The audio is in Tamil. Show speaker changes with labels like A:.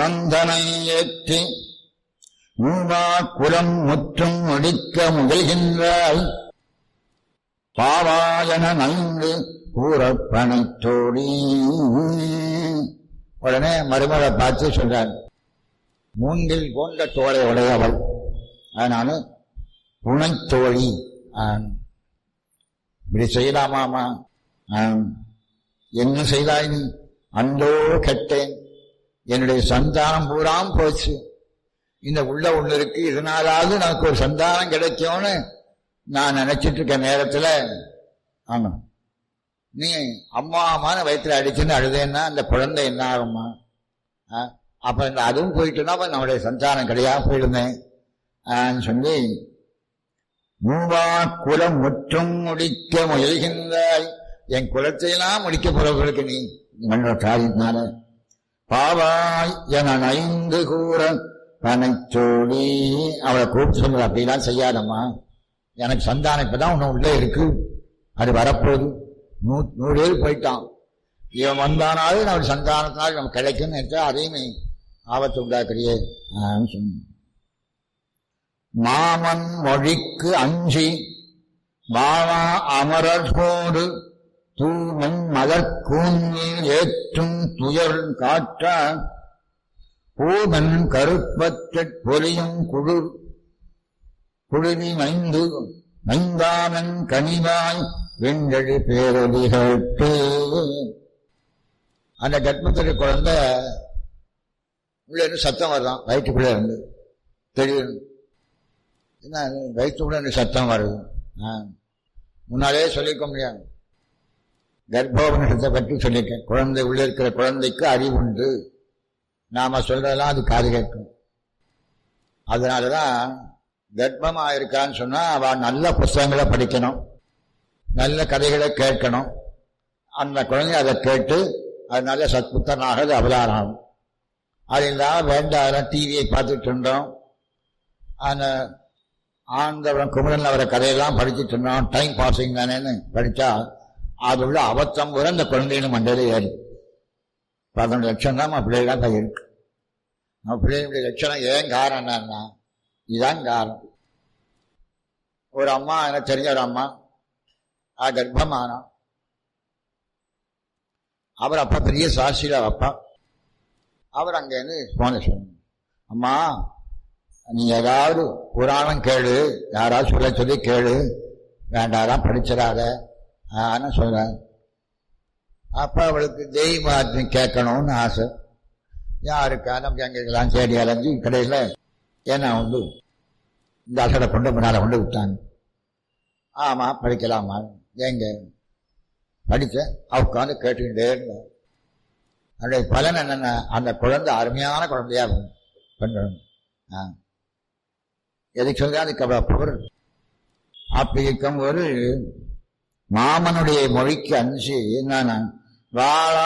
A: மாமந்தனை ஏற்றி மூவா குலம் முற்றும் முடிக்க முயல்கின்றாய் பாவாயன நன்கு கூறப்பனைத்தோடி உடனே மருமகளை பார்த்து சொல்றார் மூங்கில் போன்ற தோலை உடையவள் அதனால புனைத்தோழி ஆம். இப்படி செய்யலாமாமா ஆம். என்ன செய்தாய் நீ அந்தோ கெட்டேன் என்னுடைய சந்தானம் பூராம் போச்சு இந்த உள்ள ஒண்ணு இருக்கு இதனாலாவது நமக்கு ஒரு சந்தானம் கிடைக்கும்னு நான் நினைச்சிட்டு இருக்க நேரத்துல ஆமா நீ அம்மா அம்மான்னு வயிற்றுல அடிச்சுன்னு அழுதேன்னா அந்த குழந்தை என்ன ஆகுமா ஆ? அப்ப இந்த அதுவும் போயிட்டுனா அப்ப நம்முடைய சந்தானம் கிடையாது போயிடுமே ஆன்னு சொல்லி மூவா குலம் முற்றும் முடிக்க முயல்கின்றாய் என் குலத்தையெல்லாம் முடிக்க போறவர்களுக்கு நீ மன்ற காரியத்தினால பாவாய் என ஐந்து கூற பனைச்சோடி அவளை கூப்பிட்டு சொல்ற அப்படிலாம் செய்யாதம்மா எனக்கு சந்தானம் இப்பதான் உன்ன உள்ளே இருக்கு அது வரப்போகுது நூ நூறு பேர் போயிட்டான் இவன் வந்தானாலும் நம்ம சந்தானத்தினால் நமக்கு கிடைக்கும்னு நினைச்சா அதையும் நீ ஆபத்து உண்டாக்குறியே ஆன்னு சொன்ன மாமன் மொழிக்கு அஞ்சி வாழா அமரர்கோடு தூமன் மலர்கூஞ்சில் ஏற்றும் துயர் காற்ற பூமன் கருப்பற்றற் பொலியும் குளிர் குழுவி மைந்து மைந்தானன் கனிவாய் வெண்டழி பேரொலிகட்டு அந்த கர்ப்பத்துக்கு குழந்தை உள்ள இருந்து சத்தம் வரலாம் வயிற்றுக்குள்ள இருந்து தெரியும் என்ன அது? வயிற்றுக்குள்ள இருந்து சத்தம் வருது ஆ. முன்னாலே சொல்லிக்க முடியாது கர்ப்போபனிஷத்தை பற்றி சொல்லியிருக்கேன் குழந்தை உள்ள இருக்கிற குழந்தைக்கு அறிவு உண்டு நாம சொல்றதெல்லாம் அது காது கேட்கும் அதனாலதான் கர்ப்பமா இருக்கான்னு சொன்னா அவ நல்ல புஸ்தகங்களை படிக்கணும் நல்ல கதைகளை கேட்கணும் அந்த குழந்தை அதை கேட்டு அது நல்ல சத்புத்தனாக அது அவதாரம் ஆகும் அது இல்லாம வேண்டாம் டிவியை பார்த்துட்டு இருந்தோம் அந்த ஆண்டவன் குமரன் அவரை கதையெல்லாம் படிச்சுட்டு இருந்தோம் டைம் பாசிங் தானேன்னு படிச்சா அது உள்ள அவத்தம் கூட அந்த குழந்தையின் மண்டையில ஏறி பதினொன்று லட்சம் தான் நம்ம பிள்ளைகளாக தான் இருக்கு நம்ம பிள்ளைகளுடைய லட்சணம் ஏன் காரணம் என்னன்னா இதுதான் காரணம் ஒரு அம்மா எனக்கு தெரிஞ்ச ஒரு அம்மா ஆ கர்ப்பமானம் அவர் அப்பா பெரிய சாட்சியில அப்பா அவர் அங்கேருந்து போன சொன்னார் அம்மா நீ ஏதாவது புராணம் கேளு யாராவது சொல்ல சொல்லி கேளு வேண்டாம் படிச்சிடாத ஆன்னு சொல்றேன் அப்ப அவளுக்கு தெய்வம் கேட்கணும்னு ஆசை யாருக்கா நமக்கு எங்கெல்லாம் தேடி அலைஞ்சு கடையில் ஏன்னா உண்டு இந்த அசடை கொண்டு முன்னால கொண்டு விட்டாங்க ஆமா படிக்கலாமா எங்க படித்தேன் அவ உட்காந்து கேட்டுக்கிட்டே இருந்தேன் அதனுடைய பலன் என்னென்ன அந்த குழந்தை அருமையான குழந்தையா பண்ணணும் ஆ. எதுக்கு சொல்றேன் அதுக்கு அவ்வளவு பவர் அப்படி இருக்கும் ஒரு மாமனுடைய மொழிக்கு அஞ்சு என்னன்னா வாழா